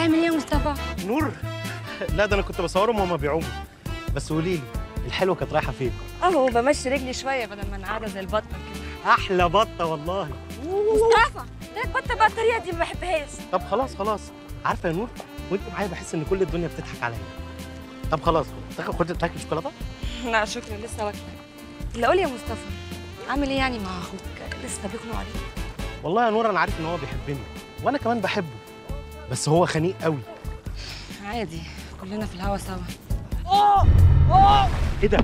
بتعمل ايه يا مصطفى نور لا ده انا كنت بصورهم وهما بيعوموا بس قولي لي الحلوه كانت رايحه فين اهو بمشي رجلي شويه بدل ما انا قاعده زي البطه كده احلى بطه والله مصطفى ده البطه بقى الطريقه دي ما بحبهاش طب خلاص خلاص عارفه يا نور وانت معايا بحس ان كل الدنيا بتضحك عليا طب خلاص تاخد خد تاكل شوكولاته لا شكرا لسه واكله لا قول يا مصطفى عامل ايه يعني مع اخوك لسه بيخنوا عليك والله يا نور انا عارف ان هو بيحبني وانا كمان بحبه بس هو خنيق قوي عادي كلنا في الهوا سوا ايه ده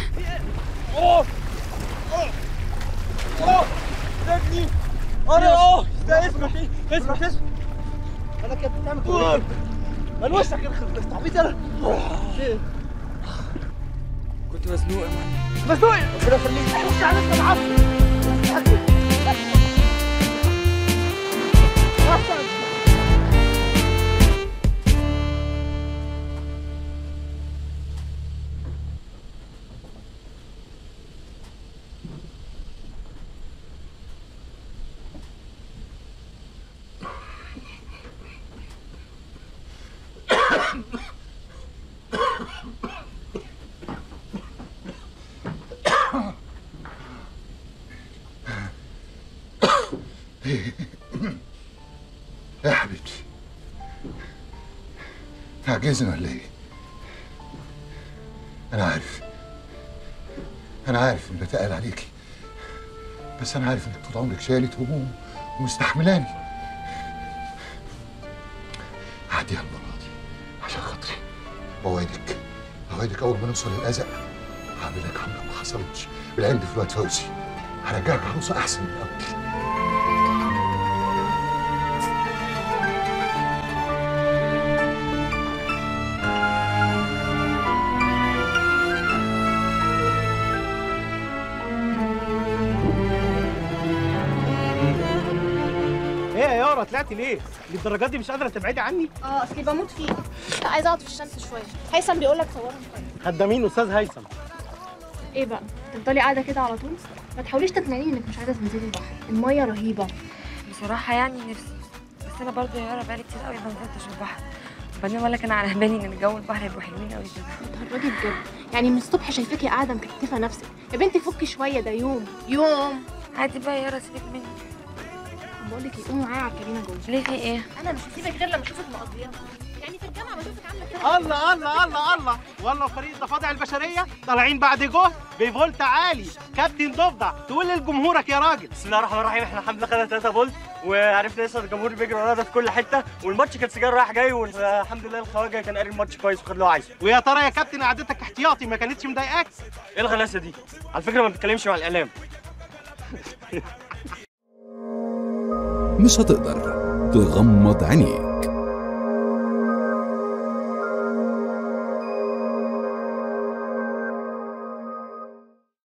انا اه ده اسمك ايه؟ اسمك اسمك انا كنت بتعمل كده ليه؟ من وشك يخرب بيت عبيط انا كنت مزنوق يا معلم مزنوق ربنا يخليك خش على اسمك عفو يا حبيبتي تعجزني ولا ايه؟ أنا عارف أنا عارف إني بتقل عليكي بس أنا عارف إنك طول عمرك شايلة هموم ومستحملاني عديها المرة دي عشان خاطري بوعدك بوعدك أول ما نوصل للأزق هعمل لك عمرة ما حصلتش بالعند في الواد فوزي هرجعك عروسة أحسن من الأول ايه يا يارا طلعتي ليه للدرجه دي مش قادره تبعدي عني اه اصلي بموت فيه لا عايزه اقعد في الشمس شويه هيثم بيقول لك صورهم شويه خدامين استاذ هيثم ايه بقى تفضلي قاعده كده على طول ما تحاوليش تقنعيني انك مش عايزه تنزلي البحر الميه رهيبه بصراحه يعني نفسي بس انا برضه يا يارا بقالي كتير قوي ما نزلتش البحر وبعدين ولا كان على بالي ان جو البحر يبقوا حلوين قوي كده بتهرجي بجد يعني من الصبح شايفاكي قاعده مكتفه نفسك يا بنتي فكي شويه ده يوم يوم عادي بقى يا يارا سيبك مني بقول لك ايه قومي معايا على الكابينه جوه ليه في ايه انا مش هسيبك غير لما اشوفك مقضياها يعني في الجامعه بشوفك عامله كده الله الله الله الله والله فريق الضفادع البشريه طالعين بعد جهد بفولت عالي كابتن ضفدع تقول لجمهورك يا راجل بسم الله الرحمن الرحيم احنا الحمد لله خدنا 3 فولت وعرفنا لسه الجمهور بيجري ورانا في كل حته والماتش كان سجال رايح جاي والحمد لله الخواجه كان قاري الماتش كويس وخد اللي هو عايزه ويا ترى يا كابتن قعدتك احتياطي ما كانتش مضايقاك ايه الغلاسه دي على فكره ما بتكلمش مع الاعلام مش هتقدر تغمض عينيك